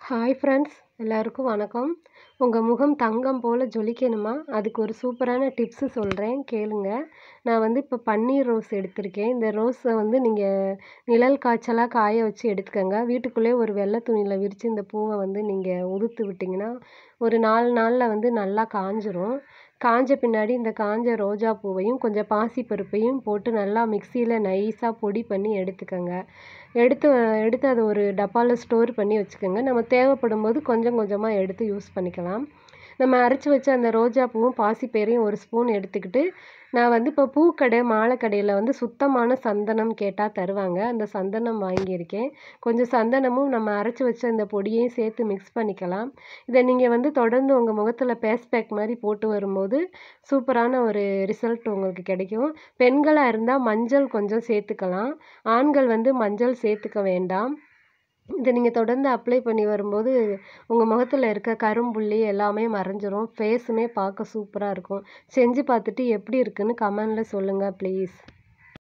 hi friends எல்லாருக்கும் வணக்கம் உங்கள் முகம் தங்கம் போல் ஜொலிக்கணுமா அதுக்கு ஒரு சூப்பரான டிப்ஸு சொல்கிறேன் கேளுங்க நான் வந்து இப்போ பன்னீர் ரோஸ் எடுத்திருக்கேன் இந்த ரோஸை வந்து நீங்கள் நிழல் காய்ச்சலாக காய வச்சு எடுத்துக்கோங்க வீட்டுக்குள்ளே ஒரு வெள்ளை துணியில் விரித்து இந்த பூவை வந்து நீங்கள் உதுர்த்து விட்டிங்கன்னா ஒரு நாலு நாளில் வந்து நல்லா காஞ்சிரும் காஞ்ச பின்னாடி இந்த காஞ்ச ரோஜா பூவையும் கொஞ்சம் பாசிப்பருப்பையும் போட்டு நல்லா மிக்சியில் நைஸாக பொடி பண்ணி எடுத்துக்கோங்க எடுத்து எடுத்து அதை ஒரு டப்பாவில் ஸ்டோர் பண்ணி வச்சுக்கோங்க நம்ம தேவைப்படும் போது கொஞ்சம் கொஞ்சமாக எடுத்து யூஸ் பண்ணிக்கலாம் நம்ம அரைச்சி வச்ச அந்த ரோஜா பூவும் பாசிப்பயிரையும் ஒரு ஸ்பூன் எடுத்துக்கிட்டு நான் வந்து இப்போ பூக்கடை மாலை கடையில் வந்து சுத்தமான சந்தனம் கேட்டால் தருவாங்க அந்த சந்தனம் வாங்கியிருக்கேன் கொஞ்சம் சந்தனமும் நம்ம அரைச்சி வச்ச இந்த பொடியையும் சேர்த்து மிக்ஸ் பண்ணிக்கலாம் இதை நீங்கள் வந்து தொடர்ந்து உங்கள் முகத்தில் பேஸ் பேக் மாதிரி போட்டு வரும்போது சூப்பரான ஒரு ரிசல்ட் உங்களுக்கு கிடைக்கும் பெண்களாக இருந்தால் மஞ்சள் கொஞ்சம் சேர்த்துக்கலாம் ஆண்கள் வந்து மஞ்சள் சேர்த்துக்க வேண்டாம் இதை நீங்கள் தொடர்ந்து அப்ளை பண்ணி வரும்போது உங்கள் முகத்தில் இருக்க கரும்புள்ளி எல்லாமே மறைஞ்சிரும் ஃபேஸுமே பார்க்க சூப்பராக இருக்கும் செஞ்சு பார்த்துட்டு எப்படி இருக்குன்னு கமெண்டில் சொல்லுங்கள் ப்ளீஸ்